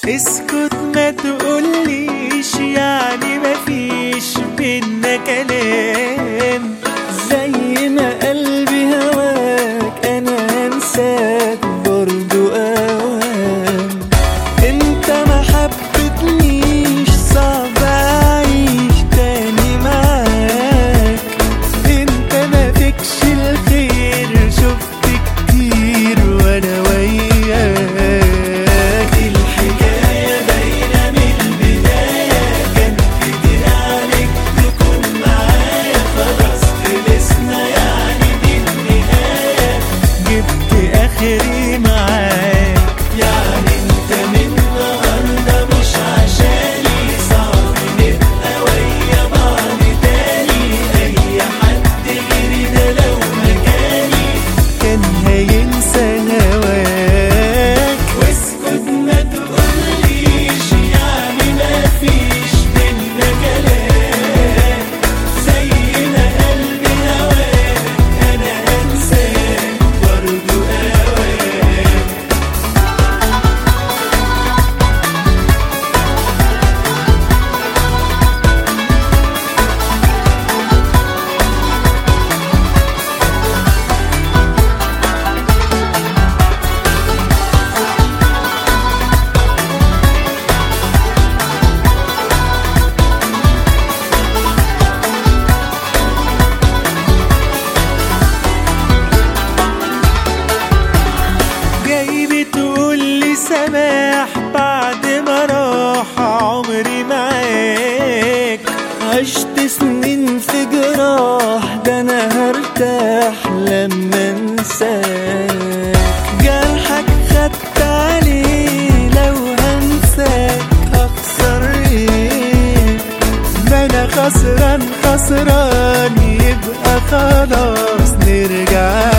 اسكت ما تقوليش يعني مفيش بينا كلام زي ما قلبي هواك انا انساك برضو اوام انت ما حبتنيش صعب اعيش تاني معاك انت ما فيكش الخير شفت كتير وانا وياك الحكاية باينة من البداية كان كتير عليك تكون معايا خلاص خلصنا يعني دي النهاية جبت اخري معاك يعني انت من النهارده مش عشاني صعب نبقى ويا بعض تاني اي حد غيري ده لو مكاني كان هينسى هواك واسكت ما تقوليش يعني ما فيش بينا كلام زي ما قلبي هواك انا انساك برضو اوام جاي بتقول لي سماح بعد ما راح عمري معاك عشت سنين في جراح ده انا هرتاح لما انساك جرحك خدت عليه لو هنساك هخسر ايه ما انا خسران خسران يبقى خلاص نرجع